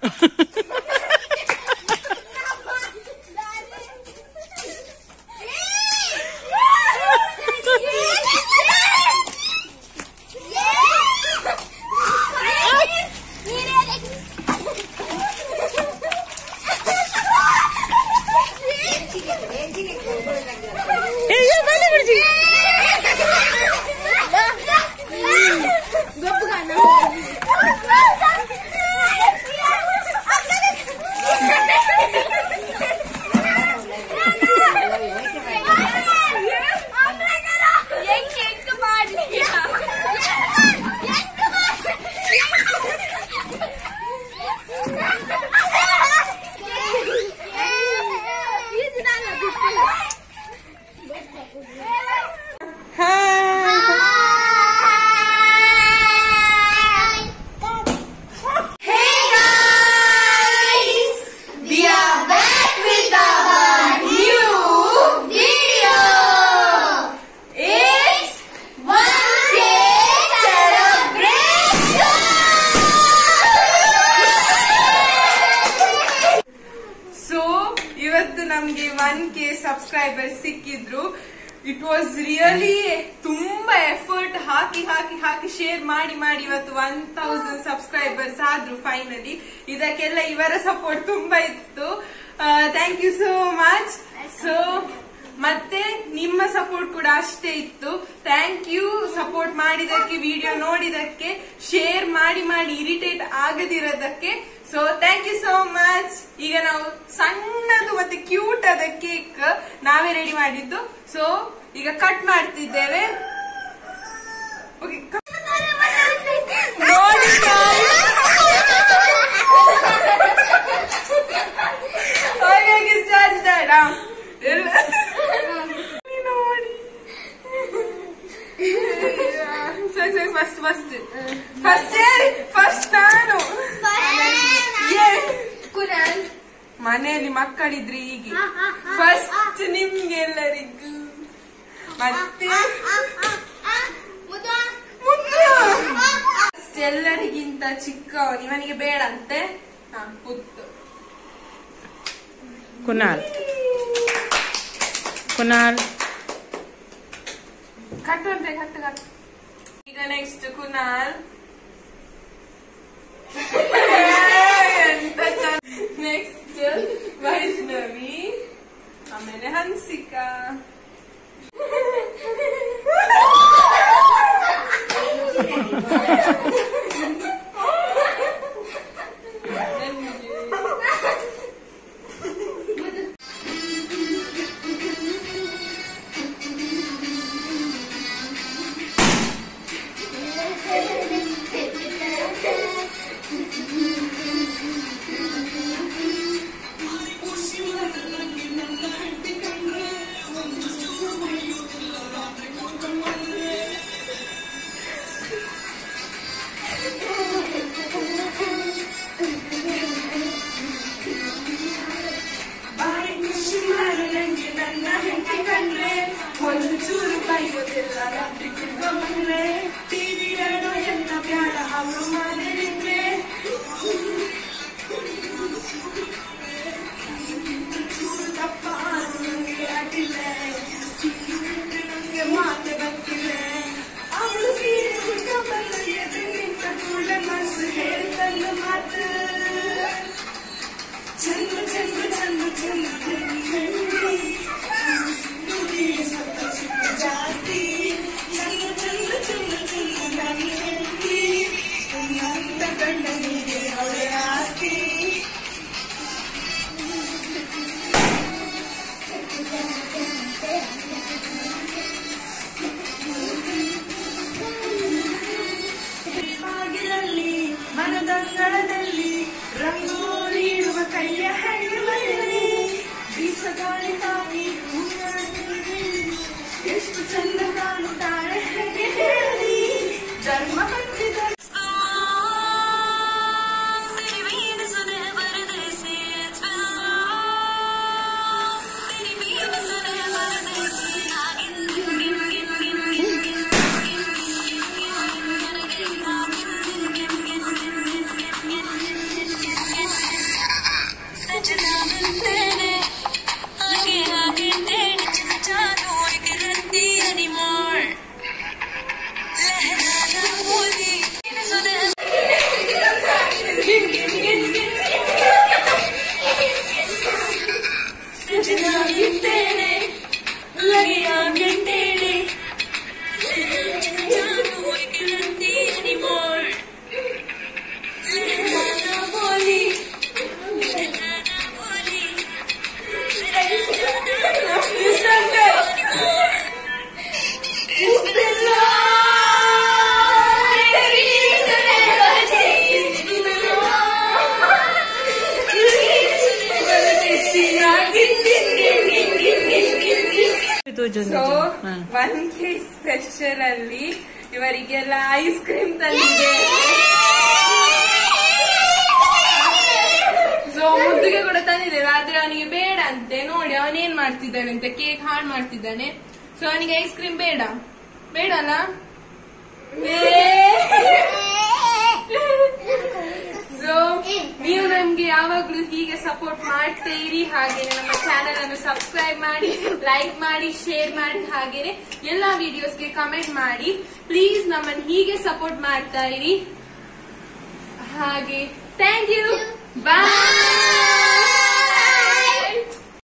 So ಇವತ್ತು ನಮ್ಗೆ one K subscriber ಸಿಕ್ಕಿದ್ರು ಇಟ್ ವಾಸ್ ರಿಯಲಿ ತುಂಬಾ ಎಫರ್ಟ್ ಹಾಕಿ ಹಾಕಿ ಹಾಕಿ ಶೇರ್ ಮಾಡಿ ಮಾಡಿ ಇವತ್ತು ಒನ್ ತೌಸಂಡ್ ಸಬ್ಸ್ಕ್ರೈಬರ್ಸ್ ಆದ್ರು ಫೈನಲಿ ಇದಕ್ಕೆಲ್ಲ ಇವರ ಸಪೋರ್ಟ್ ತುಂಬಾ ಇತ್ತು thank you so much so ಮತ್ತೆ ನಿಮ್ಮ ಸಪೋರ್ಟ್ ಕೂಡ ಅಷ್ಟೇ ಇತ್ತು ಥ್ಯಾಂಕ್ ಯು ಸಪೋರ್ಟ್ ಮಾಡಿದಕ್ಕೆ ವಿಡಿಯೋ ನೋಡಿದಕ್ಕೆ ಶೇರ್ ಮಾಡಿ ಮಾಡಿ ಇರಿಟೇಟ್ ಆಗದಿರೋದಕ್ಕೆ so thank you so much ಈಗ ನಾವು ಸಣ್ಣದು ಮತ್ತೆ ಕ್ಯೂಟ್ ಆದ ಕೇಕ್ ನಾವೇ ರೆಡಿ ಮಾಡಿದ್ದು ಸೊ ಈಗ ಕಟ್ ಮಾಡ್ತಿದ್ದೇವೆ Okay, cut- ನೋಡಿ ಹಾಗಾಗಿ ಸ್ಟಾರ್ಟ್ ಸ್ಟಾರ್ಟ್ ನೋಡಿ ಸರಿ ಸರಿ ಫಸ್ಟ್ ಫಸ್ಟ್ ಫಸ್ಟ್ ಫಸ್ಟ್ ನಾನು ಏ, ಮನೆಯಲ್ಲಿ ಮಕ್ಕಳಿದ್ರೆ ಹೀಗೆ ಫಸ್ಟ್ ನಿಮ್ಗೆಲ್ಲರಿಗೂ ಮತ್ತೆ ಫಸ್ಟ್ ಎಲ್ಲರಿಗಿಂತ ಚಿಕ್ಕವನು ಇವನಿಗೆ ಬೇಡ ಅಂತೆ ಹಾ ಹುತ್ತು ಕುನಾಲ್ ಕುನಾಲ್ ಕಟ್ಟು ಅಂದ್ರೆ ಕಟ್ಟು ಕಟ್ಟು ಈಗ ನೆಕ್ಸ್ಟ್ ಕುನಾಲ್ ನೆಕ್ಸ್ಟ್ ವೈಷ್ಣವಿ ಆಮೇಲೆ ಹನ್ಸಿಕಾ ಒಂದು ಚೂರು ಬೈಯೋದಿಲ್ಲ ರಾತ್ರಿ ಕುತ್ಕೊಂಡ್ರೆ ಟಿವಿ ಏನೋ ಎಲ್ಲ ಬ್ಯಾಡ ಅವರು ಮಾಡಿದ್ರೆ ತಪ್ಪ ನನಗೆ ಆಗಿಲ್ಲ ನನಗೆ ಮಾತೆ ಬರ್ತಿಲ್ಲ ಅವಳು ಸೀರೆ ಕುತ್ಕೊಂಬಲ್ಲ ಎದುರು ನಿಂತ ಕೂಡ ಮನಸ್ಸು ಹೇಳ್ತಲ್ಲ ಮಾತು ಚಂದ ಚಂದ ಚಂದ ಚಂದ ನುಡಿ ಸ್ವಲ್ಪ ಸ್ವಲ್ಪ ಜಾಸ್ತಿ ಚಂದ ಚಂದ ಚಂದ ಚಂದ ನನ್ನ ಹೆಂಡತಿ ನನ್ನ ಗಂಡನಿಗೆ ಅವಳೇ ಆಸ್ತಿ ಬಾಗಿಲಲ್ಲಿ ಮನದಂಗಳದಲ್ಲಿ ರಂಗೋಲಿ ಇಡುವ ಕೈಯ ಹೆಣ್ಣುಗಳಲ್ಲಿ ಬೀಸಗಾಳಿ ತಾಗಿ ಎಷ್ಟು ಚಂದ ಕಾಣುತ್ತಾಳೆ ಹೇಗೆ ಹೇಳಿ ಧರ್ಮ ಹಚ್ಚಿದ ಹ್ಮ್. ಒನ್ ಕೆ ಸ್ಪೆಷಲ್ ಅಲ್ಲಿ ಇವರಿಗೆಲ್ಲ ಐಸ್ ಕ್ರೀಮ್ ತಂದಿದೆ ಸೊ ಮುದ್ದಿಗೆ ಕೂಡ ತಂದಿದ್ದೇವೆ ಆದ್ರೆ ಅವನಿಗೆ ಬೇಡ ಅಂತೆ ನೋಡಿ ಅವನೇನ್ ಮಾಡ್ತಿದ್ದಾನೆ ಅಂತ ಕೇಕ್ ಹಾಳು ಮಾಡ್ತಿದ್ದಾನೆ ಸೊ ಅವನಿಗೆ ಐಸ್ ಕ್ರೀಮ್ ಬೇಡ ಬೇಡ ಅಲ್ಲ ಸೊ ನೀವು ನಮ್ಗೆ ಯಾವಾಗ್ಲೂ ಹೀಗೆ ಸಪೋರ್ಟ್ ಮಾಡ್ತಾ ಇರಿ ಹಾಗೇನೆ ನಮ್ಮ ಚಾನೆಲ್ ಅನ್ನು ಸಬ್ಸ್ಕ್ರೈಬ್ ಮಾಡಿ ಲೈಕ್ ಮಾಡಿ ಶೇರ್ ಮಾಡಿ ಹಾಗೇನೆ ಎಲ್ಲಾ ವಿಡಿಯೋಸ್ಗೆ ಕಮೆಂಟ್ ಮಾಡಿ ಪ್ಲೀಸ್ ನಮ್ಮನ್ನು ಹೀಗೆ ಸಪೋರ್ಟ್ ಮಾಡ್ತಾ ಇರಿ ಹಾಗೆ ಥ್ಯಾಂಕ್ ಯು ಬಾಯ್